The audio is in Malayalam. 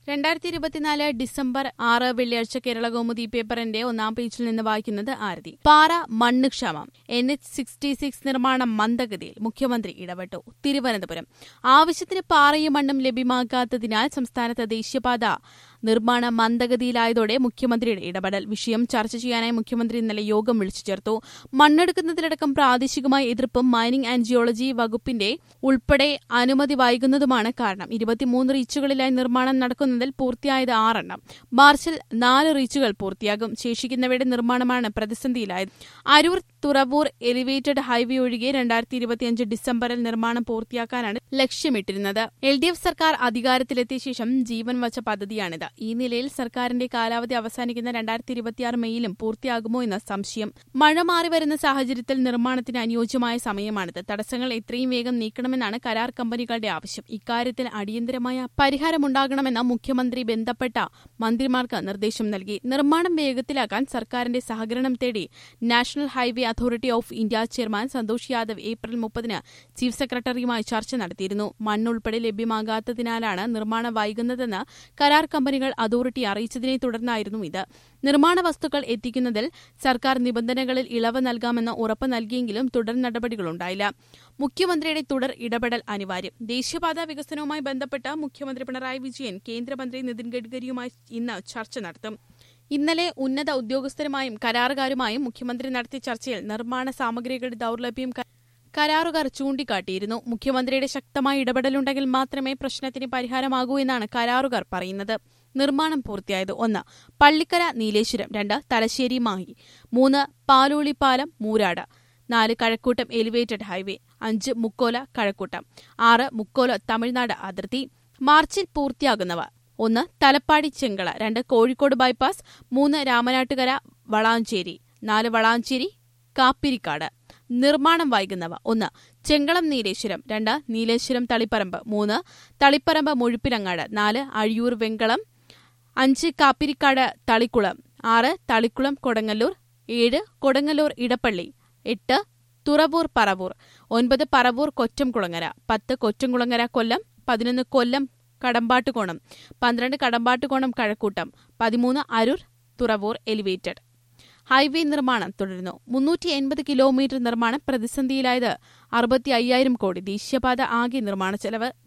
രണ്ടായിരത്തി ഇരുപത്തിനാല് ഡിസംബർ ആറ് വെള്ളിയാഴ്ച കേരള കൗമുദി പേപ്പറിന്റെ ഒന്നാം പേജിൽ നിന്ന് വായിക്കുന്നത് ആരതി പാറ മണ്ണ് ക്ഷാമം എൻ എച്ച് സിക്സ്റ്റി സിക്സ് നിർമ്മാണം മന്ദഗതിയിൽ മുഖ്യമന്ത്രി ഇടപെട്ടു തിരുവനന്തപുരം ആവശ്യത്തിന് പാറയും മണ്ണും ലഭ്യമാക്കാത്തതിനാൽ സംസ്ഥാനത്ത് ദേശീയപാത നിർമ്മാണം മന്ദഗതിയിലായതോടെ മുഖ്യമന്ത്രിയുടെ ഇടപെടൽ വിഷയം ചർച്ച ചെയ്യാനായി മുഖ്യമന്ത്രി ഇന്നലെ യോഗം വിളിച്ചു ചേർത്തു മണ്ണെടുക്കുന്നതിലടക്കം പ്രാദേശികമായ എതിർപ്പും മൈനിംഗ് ആൻഡ് ജിയോളജി വകുപ്പിന്റെ ഉൾപ്പെടെ അനുമതി വൈകുന്നതുമാണ് കാരണം ഇരുപത്തിമൂന്ന് റീച്ചുകളിലായി നിർമ്മാണം നടക്കുന്നതിൽ പൂർത്തിയായത് ആറെണ്ണം മാർച്ചിൽ നാല് റീച്ചുകൾ പൂർത്തിയാകും ശേഷിക്കുന്നവയുടെ നിർമ്മാണമാണ് പ്രതിസന്ധിയിലായത് അരൂർ തുറവൂർ എലിവേറ്റഡ് ഹൈവേ ഒഴികെ രണ്ടായിരത്തി ഇരുപത്തിയഞ്ച് ഡിസംബറിൽ നിർമ്മാണം പൂർത്തിയാക്കാനാണ് ലക്ഷ്യമിട്ടിരുന്നത് എൽ ഡി എഫ് സർക്കാർ അധികാരത്തിലെത്തിയ ശേഷം ജീവൻ വച്ച പദ്ധതിയാണിത് ഈ നിലയിൽ സർക്കാരിന്റെ കാലാവധി അവസാനിക്കുന്ന രണ്ടായിരത്തി ഇരുപത്തിയാറ് മെയിലും പൂർത്തിയാകുമോ എന്ന സംശയം മഴ മാറി വരുന്ന സാഹചര്യത്തിൽ നിർമ്മാണത്തിന് അനുയോജ്യമായ സമയമാണിത് തടസ്സങ്ങൾ എത്രയും വേഗം നീക്കണമെന്നാണ് കരാർ കമ്പനികളുടെ ആവശ്യം ഇക്കാര്യത്തിൽ അടിയന്തരമായ പരിഹാരമുണ്ടാകണമെന്ന് മുഖ്യമന്ത്രി ബന്ധപ്പെട്ട മന്ത്രിമാർക്ക് നിർദ്ദേശം നൽകി നിർമ്മാണം വേഗത്തിലാക്കാൻ സർക്കാരിന്റെ സഹകരണം തേടി national highway authority of India chairman Santhosh Yadav April മുപ്പതിന് ചീഫ് സെക്രട്ടറിയുമായി ചർച്ച നടത്തിയിരുന്നു മണ്ണുൾപ്പെടെ ലഭ്യമാകാത്തതിനാലാണ് നിർമ്മാണം വൈകുന്നതെന്ന് കരാർ കമ്പനികൾ അതോറിറ്റി അറിയിച്ചതിനെ തുടർന്നായിരുന്നു ഇത് നിർമ്മാണ വസ്തുക്കൾ എത്തിക്കുന്നതിൽ സർക്കാർ നിബന്ധനകളിൽ ഇളവ് നൽകാമെന്ന് ഉറപ്പ് നൽകിയെങ്കിലും തുടർ നടപടികളുണ്ടായില്ല മുഖ്യമന്ത്രിയുടെ തുടർ ഇടപെടൽ അനിവാര്യം ദേശീയപാത വികസനവുമായി ബന്ധപ്പെട്ട് മുഖ്യമന്ത്രി പിണറായി വിജയൻ കേന്ദ്രമന്ത്രി നിതിൻ ഗഡ്കരിയുമായി ഇന്ന് ചർച്ച നടത്തും ഇന്നലെ ഉന്നത ഉദ്യോഗസ്ഥരുമായും കരാറുകാരുമായും മുഖ്യമന്ത്രി നടത്തിയ ചർച്ചയിൽ നിർമ്മാണ സാമഗ്രികളുടെ ദൌർലഭ്യം കരാറുകാർ ചൂണ്ടിക്കാട്ടിയിരുന്നു മുഖ്യമന്ത്രിയുടെ ശക്തമായ ഇടപെടലുണ്ടെങ്കിൽ മാത്രമേ പ്രശ്നത്തിന് പരിഹാരമാകൂ എന്നാണ് കരാറുകാർ പറയുന്നത് നിർമ്മാണം പൂർത്തിയായത് ഒന്ന് പള്ളിക്കര നീലേശ്വരം രണ്ട് തലശ്ശേരി മാഹി മൂന്ന് പാലോളിപ്പാലം മൂരാട് നാല് കഴക്കൂട്ടം എലിവേറ്റഡ് ഹൈവേ അഞ്ച് മുക്കോല കഴക്കൂട്ടം ആറ് മുക്കോല തമിഴ്നാട് അതിർത്തി മാർച്ചിൽ പൂർത്തിയാകുന്നവ ഒന്ന് തലപ്പാടി ചെങ്കള രണ്ട് കോഴിക്കോട് ബൈപ്പാസ് മൂന്ന് രാമനാട്ടുകര വളാഞ്ചേരി നാല് വളാഞ്ചേരി കാപ്പിരിക്കാട് നിർമ്മാണം വൈകുന്നവ ഒന്ന് ചെങ്കളം നീലേശ്വരം രണ്ട് നീലേശ്വരം തളിപ്പറമ്പ് മൂന്ന് തളിപ്പറമ്പ് മുഴുപ്പിലങ്ങാട് നാല് അഴിയൂർ വെങ്കളം അഞ്ച് കാപ്പിരിക്കാട് തളിക്കുളം ആറ് തളിക്കുളം കൊടങ്ങല്ലൂർ ഏഴ് കൊടങ്ങല്ലൂർ ഇടപ്പള്ളി എട്ട് തുറവൂർ പറവൂർ ഒൻപത് പറവൂർ കൊറ്റംകുളങ്ങര പത്ത് കൊറ്റംകുളങ്ങര കൊല്ലം പതിനൊന്ന് കൊല്ലം കടമ്പാട്ടുകോണം പന്ത്രണ്ട് കടമ്പാട്ടുകോണം കഴക്കൂട്ടം പതിമൂന്ന് അരൂർ തുറവൂർ എലിവേറ്റഡ് ഹൈവേ നിർമ്മാണം തുടരുന്നു മുന്നൂറ്റി എൺപത് കിലോമീറ്റർ നിർമ്മാണം പ്രതിസന്ധിയിലായത് അറുപത്തി അയ്യായിരം കോടി ദേശീയപാത ആകെ നിർമ്മാണ ചെലവ്